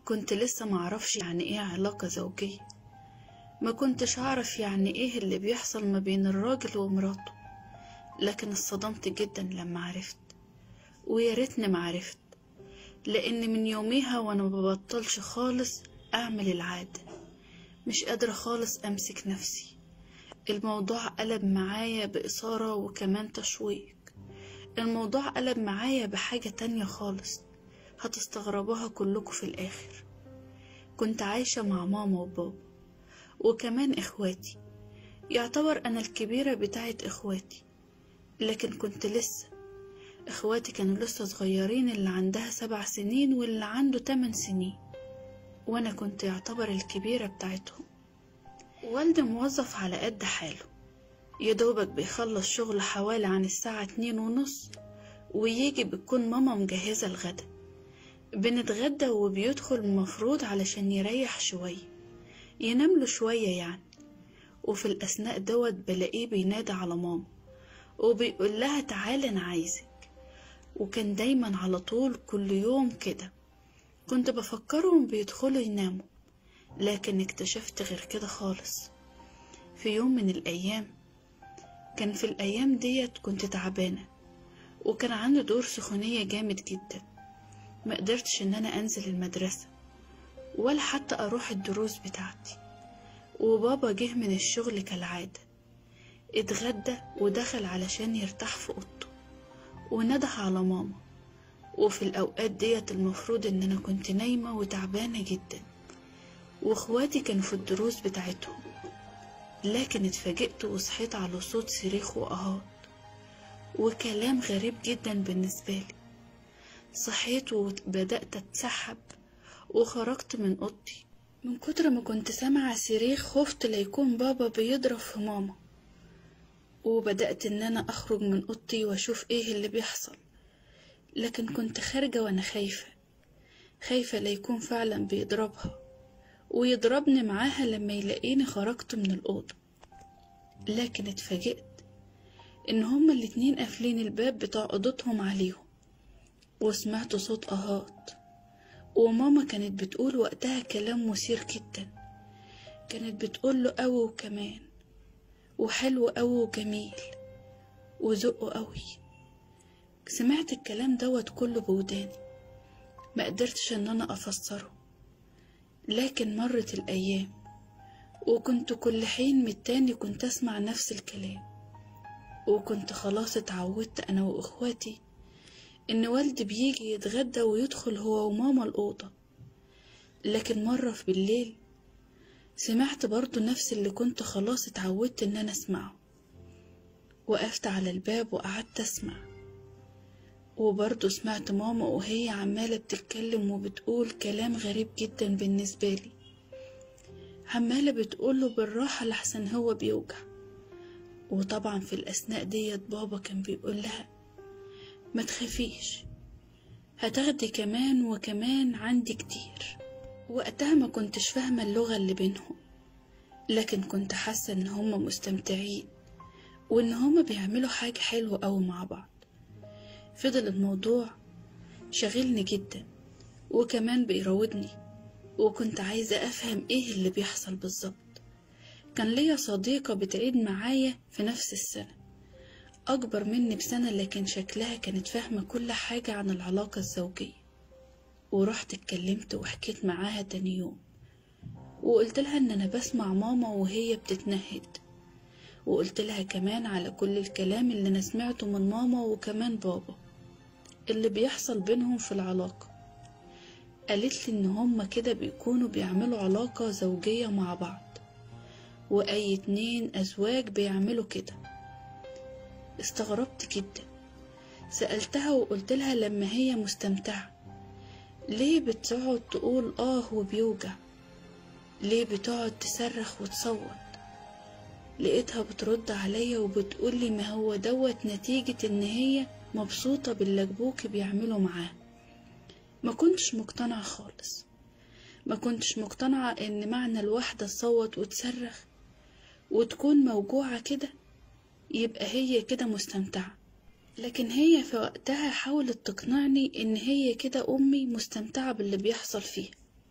كنت لسه معرفش يعني ايه علاقة زوجية ما كنتش أعرف يعني ايه اللي بيحصل ما بين الراجل ومراته لكن اتصدمت جدا لما عرفت ويا ريتني ما عرفت لأن من يوميها وأنا مببطلش خالص أعمل العادة مش قادرة خالص أمسك نفسي الموضوع قلب معايا بإثارة وكمان تشويق الموضوع قلب معايا بحاجة تانية خالص هتستغربوها كلكم في الآخر كنت عايشة مع ماما وبابا وكمان إخواتي يعتبر أنا الكبيرة بتاعت إخواتي لكن كنت لسه إخواتي كانوا لسه صغيرين اللي عندها سبع سنين واللي عنده تمن سنين وأنا كنت يعتبر الكبيرة بتاعتهم والدي موظف على قد حاله يدوبك بيخلص شغل حوالي عن الساعة اتنين ونص ويجي بتكون ماما مجهزة الغدا بنتغدى وبيدخل المفروض علشان يريح شوية ينام له شوية يعني وفي الأثناء دوت بلاقيه بينادي على ماما وبيقول لها تعالى أنا عايزك وكان دايما على طول كل يوم كده كنت بفكرهم بيدخلوا يناموا لكن اكتشفت غير كده خالص في يوم من الأيام كان في الأيام ديت كنت تعبانة وكان عندي دور سخونية جامد جدا ما قدرتش ان انا انزل المدرسة ولا حتى اروح الدروس بتاعتي وبابا جه من الشغل كالعادة اتغدى ودخل علشان يرتاح في اوضته ونده على ماما وفي الاوقات ديت المفروض ان انا كنت نايمة وتعبانة جدا واخواتي كانوا في الدروس بتاعتهم لكن اتفاجئت وصحيت على صوت صريخ واهات وكلام غريب جدا بالنسبة لي صحيت وبدأت أتسحب وخرجت من أوضتي من كتر ما كنت سامعة صريخ خفت ليكون بابا بيضرب في ماما وبدأت إن أنا أخرج من أوضتي وأشوف إيه اللي بيحصل لكن كنت خارجة وأنا خايفة خايفة ليكون فعلا بيضربها ويضربني معاها لما يلاقيني خرجت من الأوضة لكن اتفاجئت إن هما الاتنين قافلين الباب بتاع أوضتهم عليهم وسمعت صوت أهات وماما كانت بتقول وقتها كلام مثير جدا كانت بتقول له أوي وكمان وحلو أوي وجميل وذوقه أوي سمعت الكلام دوت كله بوداني ما قدرتش ان انا افسره لكن مرت الايام وكنت كل حين من التاني كنت اسمع نفس الكلام وكنت خلاص اتعودت انا واخواتي ان والدي بيجي يتغدى ويدخل هو وماما الاوضه لكن مره في بالليل سمعت برضو نفس اللي كنت خلاص اتعودت ان انا اسمعه وقفت على الباب وقعدت اسمع وبرضه سمعت ماما وهي عمالة بتتكلم وبتقول كلام غريب جدا بالنسبة لي عمالة بتقوله بالراحة لحسن هو بيوجع وطبعا في الأثناء ديت بابا كان بيقول لها ما تخافيش هتاخدي كمان وكمان عندي كتير وقتها ما كنتش فاهمة اللغة اللي بينهم لكن كنت حاسة ان هما مستمتعين وان هما بيعملوا حاجة حلوة أوي مع بعض فضل الموضوع شاغلني جدا وكمان بيراودني وكنت عايزة أفهم إيه اللي بيحصل بالظبط كان ليا صديقة بتعيد معايا في نفس السنة أكبر مني بسنة لكن شكلها كانت فاهمة كل حاجة عن العلاقة الزوجية ورحت اتكلمت وحكيت معاها تاني يوم وقلت لها إن أنا بسمع ماما وهي بتتنهد وقلت لها كمان على كل الكلام اللي أنا سمعته من ماما وكمان بابا اللي بيحصل بينهم في العلاقة قالت لي إن هما كده بيكونوا بيعملوا علاقة زوجية مع بعض وأي اتنين أزواج بيعملوا كده استغربت جدا سألتها وقلت لها لما هي مستمتعة ليه بتقعد تقول آه وبيوجع ليه بتقعد تصرخ وتصوت لقيتها بترد عليا وبتقولي ما هو دوت نتيجة ان هي مبسوطة باللي ابوكي بيعمله معاه ما كنتش مقتنعة خالص ما كنتش مقتنعة ان معنى الواحدة تصوت وتصرخ وتكون موجوعة كده يبقى هي كده مستمتعة لكن هي في وقتها حاولت تقنعني ان هي كده امي مستمتعة باللي بيحصل فيها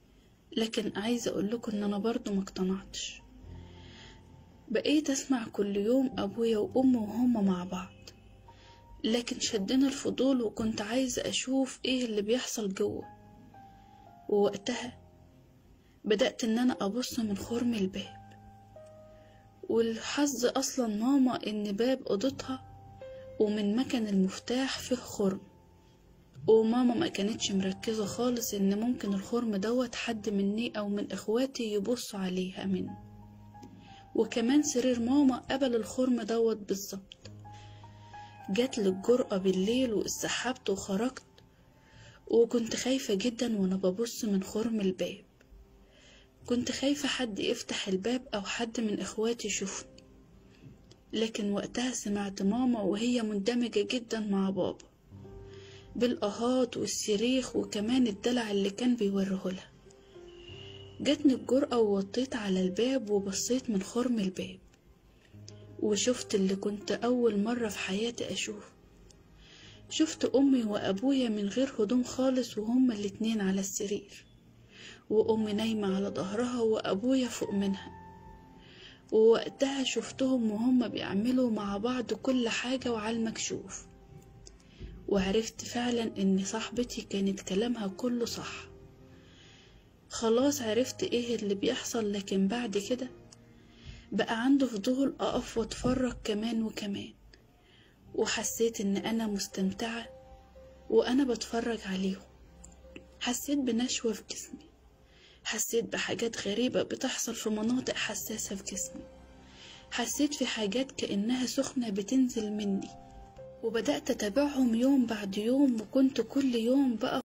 لكن عايزة أقول لكم إن أنا برضو ما اقتنعتش بقيت أسمع كل يوم أبويا وأمي وهما مع بعض لكن شدنا الفضول وكنت عايزة أشوف إيه اللي بيحصل جوه ووقتها بدأت إن أنا أبص من خرم الباب والحظ أصلا ماما إن باب أوضتها ومن مكان المفتاح فيه خرم وماما ما كانتش مركزة خالص إن ممكن الخرم دوت حد مني أو من إخواتي يبصوا عليها منه وكمان سرير ماما قبل الخرم دوت بالظبط جات لي الجرأة بالليل واتسحبت وخرجت وكنت خايفة جدا وانا ببص من خرم الباب كنت خايفة حد يفتح الباب أو حد من إخواتي يشوفني لكن وقتها سمعت ماما وهي مندمجة جدا مع بابا بالآهات والصريخ وكمان الدلع اللي كان بيوريهولها جاتني الجرأة ووطيت على الباب وبصيت من خرم الباب وشفت اللي كنت أول مرة في حياتي أشوفه شفت أمي وأبويا من غير هدوم خالص وهما الاتنين على السرير وأمي نايمة على ظهرها وأبويا فوق منها ووقتها شفتهم وهما بيعملوا مع بعض كل حاجة وعلى المكشوف وعرفت فعلا إن صاحبتي كانت كلامها كله صح خلاص عرفت ايه اللي بيحصل لكن بعد كده بقى عنده فضول اقف واتفرج كمان وكمان وحسيت ان انا مستمتعة وانا بتفرج عليهم حسيت بنشوة في جسمي حسيت بحاجات غريبة بتحصل في مناطق حساسة في جسمي حسيت في حاجات كأنها سخنة بتنزل مني وبدأت أتابعهم يوم بعد يوم وكنت كل يوم بقى